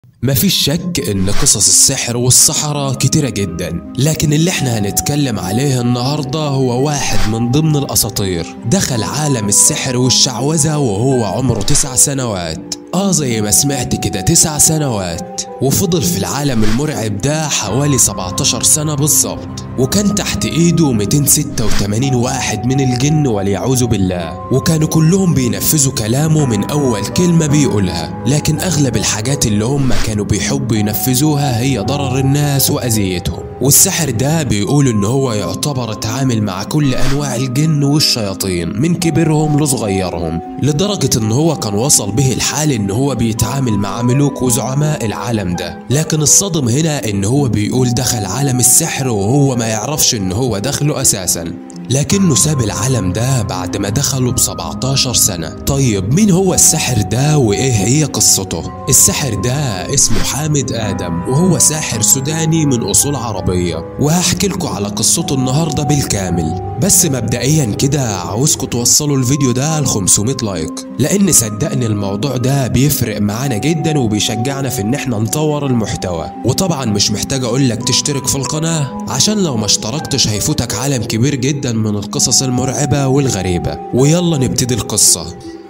مفيش شك ان قصص السحر والسحرة كتيرة جدا لكن اللي احنا هنتكلم عليه النهاردة هو واحد من ضمن الاساطير دخل عالم السحر والشعوذة وهو عمره تسع سنوات اه زي ما سمعت كده تسع سنوات وفضل في العالم المرعب ده حوالي 17 سنة بالظبط وكان تحت ايده 286 واحد من الجن واليعوذ بالله وكانوا كلهم بينفذوا كلامه من اول كلمة بيقولها لكن اغلب الحاجات اللي هم كانوا بيحبوا ينفذوها هي ضرر الناس واذيتهم والسحر ده بيقولوا ان هو يعتبر اتعامل مع كل انواع الجن والشياطين من كبرهم لصغيرهم لدرجة ان هو كان وصل به الحال ان هو بيتعامل مع ملوك وزعماء العالم ده لكن الصدم هنا ان هو بيقول دخل عالم السحر وهو ما يعرفش ان هو دخله اساسا لكنه ساب العالم ده بعد ما دخله ب 17 سنة طيب مين هو الساحر ده وايه هي قصته الساحر ده اسمه حامد آدم وهو ساحر سوداني من أصول عربية وهحكي لكم على قصته النهاردة بالكامل بس مبدئيا كده عاوزكم توصلوا الفيديو ده ل 500 لايك لان صدقني الموضوع ده بيفرق معانا جدا وبيشجعنا في ان احنا نطور المحتوى وطبعا مش محتاج اقول لك تشترك في القناة عشان لو ما اشتركتش هيفوتك عالم كبير جدا من القصص المرعبة والغريبة ويلا نبتدي القصة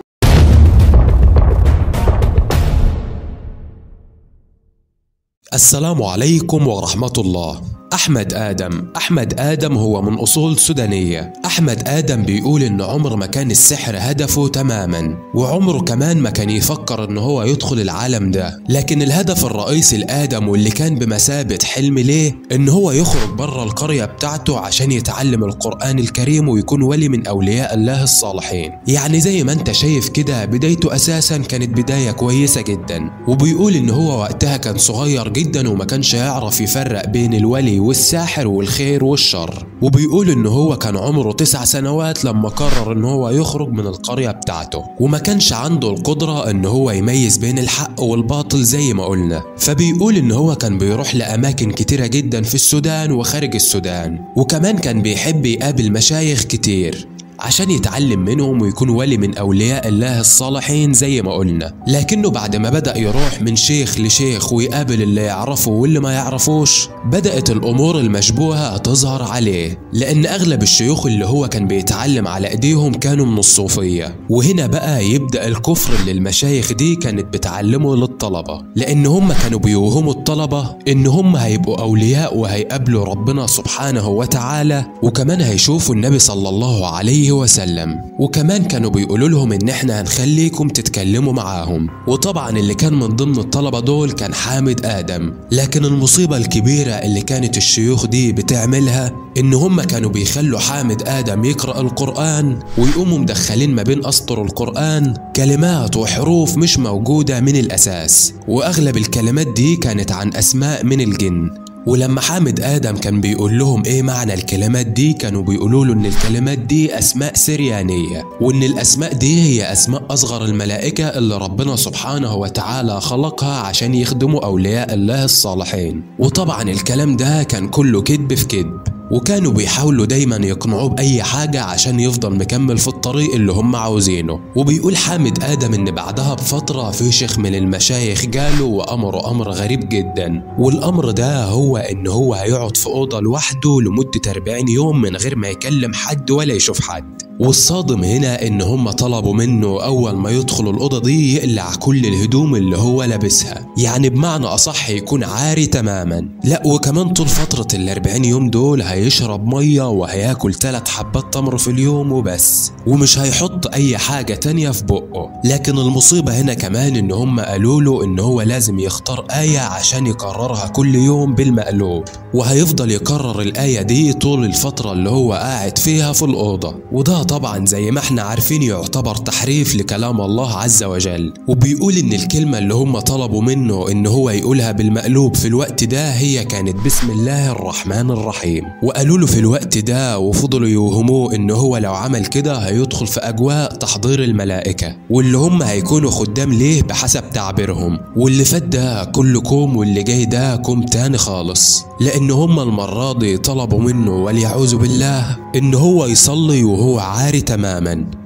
السلام عليكم ورحمة الله أحمد آدم أحمد آدم هو من أصول سودانية أحمد آدم بيقول إن عمر ما كان السحر هدفه تماما وعمره كمان ما كان يفكر إن هو يدخل العالم ده لكن الهدف الرئيسي لآدم واللي كان بمثابة حلم ليه إن هو يخرج بره القرية بتاعته عشان يتعلم القرآن الكريم ويكون ولي من أولياء الله الصالحين يعني زي ما أنت شايف كده بدايته أساسا كانت بداية كويسة جدا وبيقول إن هو وقتها كان صغير جدا وما كانش يعرف يفرق بين الولي والساحر والخير والشر وبيقول ان هو كان عمره تسع سنوات لما قرر ان هو يخرج من القرية بتاعته وما كانش عنده القدرة ان هو يميز بين الحق والباطل زي ما قلنا فبيقول ان هو كان بيروح لاماكن كتيرة جدا في السودان وخارج السودان وكمان كان بيحب يقابل مشايخ كتير عشان يتعلم منهم ويكون ولي من أولياء الله الصالحين زي ما قلنا لكنه بعد ما بدأ يروح من شيخ لشيخ ويقابل اللي يعرفه واللي ما يعرفوش بدأت الأمور المشبوهة تظهر عليه لأن أغلب الشيوخ اللي هو كان بيتعلم على إيديهم كانوا من الصوفية وهنا بقى يبدأ الكفر اللي المشايخ دي كانت بتعلمه للطلبة لأن هم كانوا بيوهموا الطلبة إن هم هيبقوا أولياء وهيقابلوا ربنا سبحانه وتعالى وكمان هيشوفوا النبي صلى الله عليه وسلم وكمان كانوا بيقولوا لهم ان احنا هنخليكم تتكلموا معاهم وطبعا اللي كان من ضمن الطلبة دول كان حامد آدم لكن المصيبة الكبيرة اللي كانت الشيوخ دي بتعملها ان هم كانوا بيخلوا حامد آدم يقرأ القرآن ويقوموا مدخلين ما بين أسطر القرآن كلمات وحروف مش موجودة من الأساس وأغلب الكلمات دي كانت عن أسماء من الجن ولما حامد آدم كان بيقول لهم إيه معنى الكلمات دي كانوا بيقولوا له إن الكلمات دي أسماء سريانية وإن الأسماء دي هي أسماء أصغر الملائكة اللي ربنا سبحانه وتعالى خلقها عشان يخدموا أولياء الله الصالحين وطبعا الكلام ده كان كله كذب في كذب وكانوا بيحاولوا دايما يقنعوه بأي حاجة عشان يفضل مكمل في الطريق اللي هم عاوزينه وبيقول حامد آدم إن بعدها بفترة في شيخ من المشايخ جاله وأمره أمر غريب جدا والأمر ده هو إن هو هيقعد في أوضة لوحده لمدة 40 يوم من غير ما يكلم حد ولا يشوف حد والصادم هنا ان هم طلبوا منه اول ما يدخل الاوضه دي يقلع كل الهدوم اللي هو لابسها يعني بمعنى اصح يكون عاري تماما لا وكمان طول فتره ال 40 يوم دول هيشرب ميه وهياكل ثلاث حبات تمر في اليوم وبس ومش هيحط اي حاجه تانية في بقه لكن المصيبه هنا كمان ان هم قالوا له ان هو لازم يختار ايه عشان يكررها كل يوم بالمقلوب وهيفضل يكرر الايه دي طول الفتره اللي هو قاعد فيها في الاوضه وده طبعا زي ما احنا عارفين يعتبر تحريف لكلام الله عز وجل وبيقول ان الكلمة اللي هم طلبوا منه ان هو يقولها بالمقلوب في الوقت ده هي كانت بسم الله الرحمن الرحيم وقالوا له في الوقت ده وفضلوا يوهموه ان هو لو عمل كده هيدخل في اجواء تحضير الملائكة واللي هم هيكونوا خدام ليه بحسب تعبيرهم واللي فات ده كله كوم واللي جاي ده كوم تاني خالص لان هم المرة دي طلبوا منه واليعوذ بالله ان هو يصلي وهو عاري تماما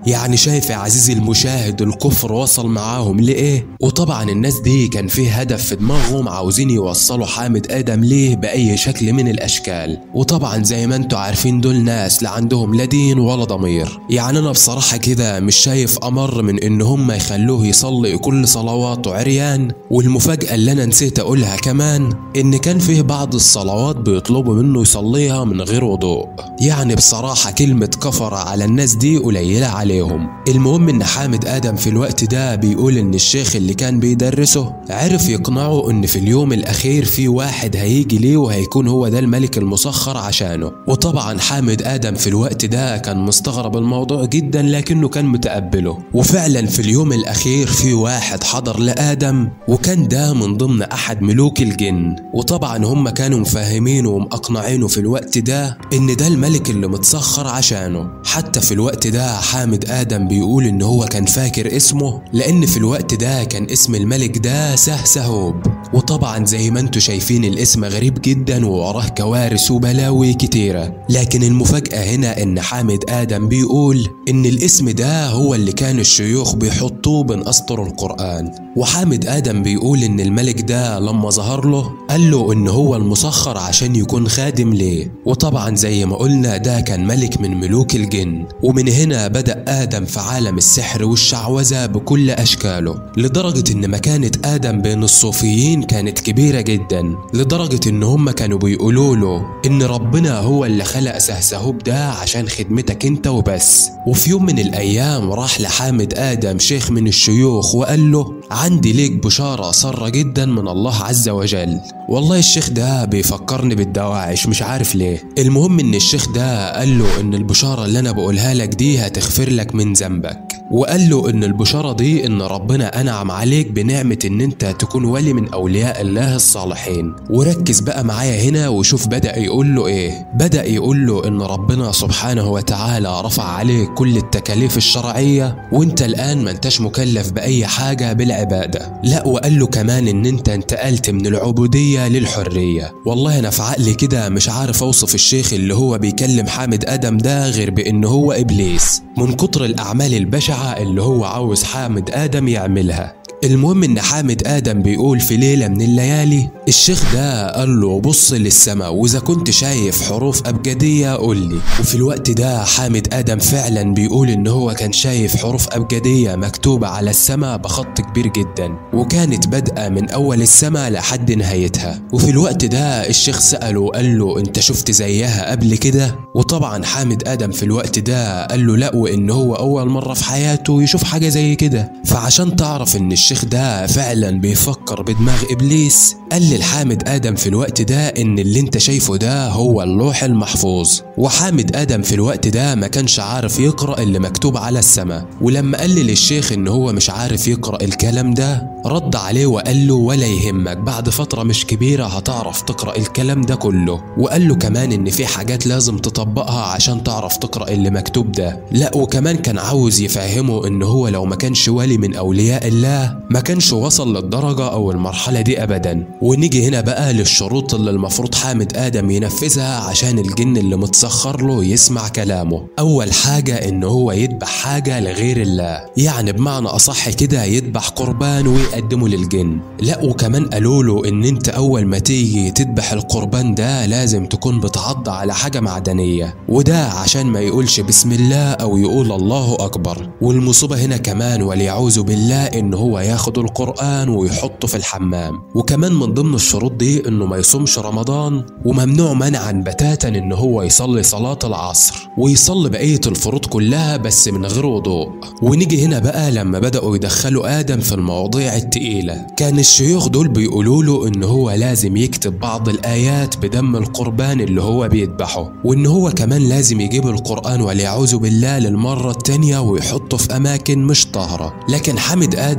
يعني شايف يا عزيزي المشاهد الكفر وصل معاهم لإيه وطبعا الناس دي كان فيه هدف في دماغهم عاوزين يوصلوا حامد آدم ليه بأي شكل من الأشكال وطبعا زي ما انتوا عارفين دول ناس لا عندهم لا دين ولا ضمير يعني أنا بصراحة كده مش شايف أمر من إن هم يخلوه يصلي كل صلواته عريان والمفاجأة اللي أنا نسيت أقولها كمان إن كان فيه بعض الصلوات بيطلبوا منه يصليها من غير وضوء يعني بصراحة كلمة كفر على الناس دي قليلة عليهم المهم إن حامد آدم في الوقت ده بيقول إن الشيخ اللي كان بيدرسه عرف يقنعه إن في اليوم الأخير في واحد هيجي ليه وهيكون هو ده الملك المسخر عشانه وطبعا حامد آدم في الوقت ده كان مستغرب الموضوع جدا لكنه كان متقبله وفعلا في اليوم الأخير في واحد حضر لآدم وكان ده من ضمن أحد ملوك الجن وطبعا هم كانوا مفهمينه ومقنعينه في الوقت ده إن ده الملك اللي متسخر عشانه حتى في الوقت ده حامد آدم بيقول إن هو كان فاكر اسمه لأن في الوقت ده كان اسم الملك ده سهسهوب وطبعا زي ما انتوا شايفين الاسم غريب جدا ووراه كوارث وبلاوي كتيرة لكن المفاجأة هنا إن حامد آدم بيقول إن الاسم ده هو اللي كان الشيوخ بيحطوه بين أسطر القرآن وحامد آدم بيقول إن الملك ده لما ظهر له قال له إن هو المسخر عشان يكون خادم ليه وطبعا زي ما قلنا ده كان ملك من ملوك الجن ومن هنا بدأ آدم في عالم السحر والشعوذة بكل أشكاله لدرجة إن مكانة آدم بين الصوفيين كانت كبيرة جدا لدرجة إن هم كانوا بيقولوا له إن ربنا هو اللي خلق سهسهوب ده عشان خدمتك أنت وبس وفي يوم من الأيام راح لحامد آدم شيخ من الشيوخ وقال له عندي ليك بشارة سارة جدا من الله عز وجل والله الشيخ ده بيفكرني بالدواعش مش عارف ليه المهم ان الشيخ ده قال له ان البشارة اللي انا بقولها لك دي هتغفر لك من ذنبك وقال له ان البشارة دي ان ربنا انعم عليك بنعمة ان انت تكون ولي من اولياء الله الصالحين وركز بقى معايا هنا وشوف بدأ يقول له ايه بدأ يقول له ان ربنا سبحانه وتعالى رفع عليك كل التكاليف الشرعية وانت الان ما انتش مكلف باي حاجة بالعبادة لا وقال له كمان ان انت انتقلت من العبودية للحرية والله انا في عقلي كده مش عارف اوصف الشيخ اللي هو بيكلم حامد ادم ده غير بان هو ابليس من كتر الاعمال البشعة اللي هو عاوز حامد ادم يعملها المهم ان حامد ادم بيقول في ليله من الليالي الشيخ ده قال له بص للسماء واذا كنت شايف حروف ابجديه قول لي وفي الوقت ده حامد ادم فعلا بيقول ان هو كان شايف حروف ابجديه مكتوبه على السماء بخط كبير جدا وكانت بادئه من اول السماء لحد نهايتها وفي الوقت ده الشيخ ساله وقال له انت شفت زيها قبل كده وطبعا حامد ادم في الوقت ده قال له لا وان هو اول مره في حياته يشوف حاجه زي كده فعشان تعرف ان الشيخ ده فعلا بيفكر بدماغ ابليس قال للحامد ادم في الوقت ده ان اللي انت شايفه ده هو اللوح المحفوظ وحامد ادم في الوقت ده ما كانش عارف يقرا اللي مكتوب على السماء ولما قال للشيخ ان هو مش عارف يقرا الكلام ده رد عليه وقال له ولا يهمك بعد فتره مش كبيره هتعرف تقرا الكلام ده كله وقال له كمان ان في حاجات لازم تطبقها عشان تعرف تقرا اللي مكتوب ده لا وكمان كان عاوز يفهمه ان هو لو ما كانش ولي من اولياء الله ما كانش وصل للدرجه او المرحله دي ابدا ونيجي هنا بقى للشروط اللي المفروض حامد ادم ينفذها عشان الجن اللي متسخر له يسمع كلامه اول حاجه ان هو يذبح حاجه لغير الله يعني بمعنى اصح كده يذبح قربان ويقدمه للجن لا وكمان قالوا له ان انت اول ما تيجي تذبح القربان ده لازم تكون بتعض على حاجه معدنيه وده عشان ما يقولش بسم الله او يقول الله اكبر والمصيبه هنا كمان وليعوذ بالله ان هو ياخد القران ويحطه في الحمام وكمان من ضمن الشروط دي انه ما يصومش رمضان وممنوع منعا بتاتا ان هو يصلي صلاه العصر ويصلي بقيه الفروض كلها بس من غير وضوء ونيجي هنا بقى لما بداوا يدخلوا ادم في المواضيع التقيله كان الشيوخ دول بيقولوا له ان هو لازم يكتب بعض الايات بدم القربان اللي هو بيذبحه وان هو كمان لازم يجيب القران واليعوذ بالله للمره التانيه ويحطه في اماكن مش طاهره لكن حامد ادم بيقول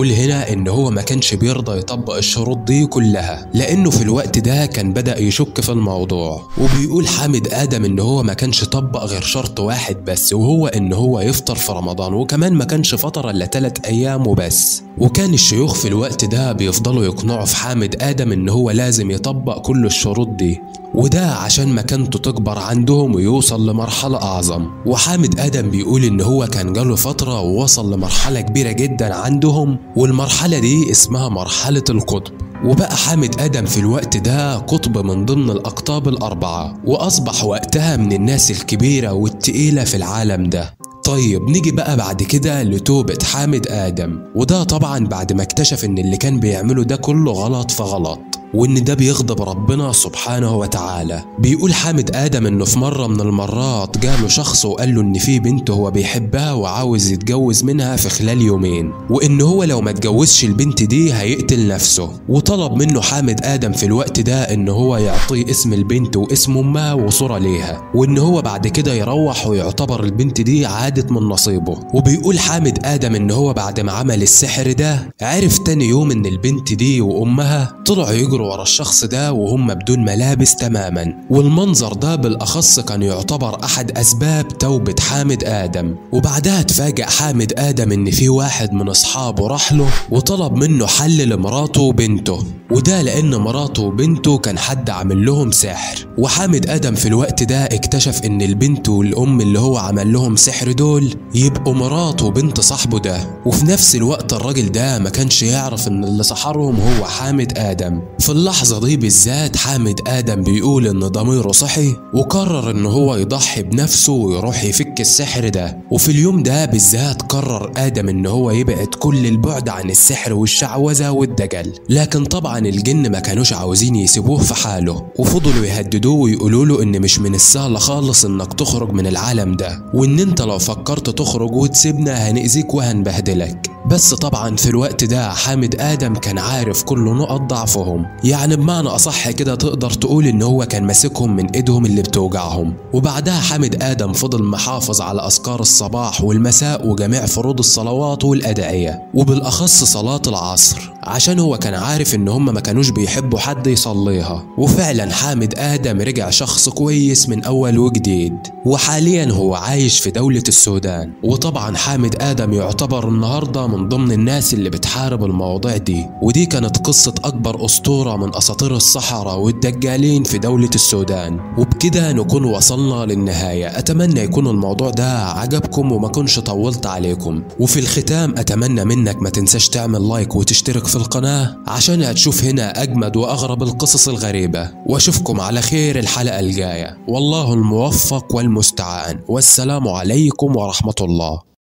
بيقول هنا إن هو ما كانش بيرضى يطبق الشروط دي كلها لأنه في الوقت ده كان بدأ يشك في الموضوع وبيقول حامد آدم إن هو ما كانش طبق غير شرط واحد بس وهو إن هو يفطر في رمضان وكمان ما كانش فطر إلا تلات أيام وبس وكان الشيوخ في الوقت ده بيفضلوا يقنعوا في حامد آدم إن هو لازم يطبق كل الشروط دي وده عشان مكانته تكبر عندهم ويوصل لمرحلة أعظم وحامد آدم بيقول إن هو كان جاله فترة ووصل لمرحلة كبيرة جدا عندهم والمرحلة دي اسمها مرحلة القطب وبقى حامد آدم في الوقت ده قطب من ضمن الأقطاب الأربعة وأصبح وقتها من الناس الكبيرة والتقيلة في العالم ده طيب نيجي بقى بعد كده لتوبة حامد آدم وده طبعا بعد ما اكتشف إن اللي كان بيعمله ده كله غلط فغلط وإن ده بيغضب ربنا سبحانه وتعالى بيقول حامد آدم إنه في مرة من المرات جاله شخص وقال له إن في بنت هو بيحبها وعاوز يتجوز منها في خلال يومين وإن هو لو ما اتجوزش البنت دي هيقتل نفسه وطلب منه حامد آدم في الوقت ده إن هو يعطيه اسم البنت واسم أمها وصورة ليها وإن هو بعد كده يروح ويعتبر البنت دي عادت من نصيبه وبيقول حامد آدم إن هو بعد ما عمل السحر ده عرف تاني يوم إن البنت دي وأمها طلعوا يجروا ورا الشخص ده وهم بدون ملابس تماما والمنظر ده بالأخص كان يعتبر أحد أسباب توبة حامد آدم وبعدها تفاجأ حامد آدم إن في واحد من أصحابه راح له وطلب منه حل لمراته وبنته وده لأن مراته وبنته كان حد عامل لهم سحر وحامد آدم في الوقت ده اكتشف إن البنت والأم اللي هو عمل لهم سحر دول يبقوا مرات وبنت صاحبه ده وفي نفس الوقت الراجل ده ما كانش يعرف إن اللي سحرهم هو حامد آدم في اللحظة دي بالذات حامد آدم بيقول إن ضميره صحي وقرر إن هو يضحي بنفسه ويروح يفك السحر ده وفي اليوم ده بالذات قرر آدم إن هو يبعد كل البعد عن السحر والشعوذة والدجل لكن طبعا الجن ما كانوش عاوزين يسيبوه في حاله وفضلوا يهددوه ويقولوا له إن مش من السهل خالص إنك تخرج من العالم ده وإن أنت لو فكرت تخرج وتسيبنا هنأذيك وهنبهدلك بس طبعا في الوقت ده حامد آدم كان عارف كل نقط ضعفهم يعني بمعنى أصح كده تقدر تقول إن هو كان ماسكهم من إيدهم اللي بتوجعهم وبعدها حامد آدم فضل محافظ على أذكار الصباح والمساء وجميع فروض الصلوات والأدعية وبالأخص صلاة العصر عشان هو كان عارف إن هم ما كانوش بيحبوا حد يصليها وفعلا حامد آدم رجع شخص كويس من أول وجديد وحاليا هو عايش في دولة السودان وطبعا حامد آدم يعتبر النهاردة من ضمن الناس اللي بتحارب المواضيع دي ودي كانت قصة أكبر أسطورة من أساطير الصحراء والدجالين في دولة السودان وبكده نكون وصلنا للنهاية أتمنى يكون الموضوع ده عجبكم وما كنش طولت عليكم وفي الختام أتمنى منك ما تنساش تعمل لايك وتشترك في القناة عشان هتشوف هنا أجمد وأغرب القصص الغريبة وأشوفكم على خير الحلقة الجاية والله الموفق والمستعان والسلام عليكم ورحمة الله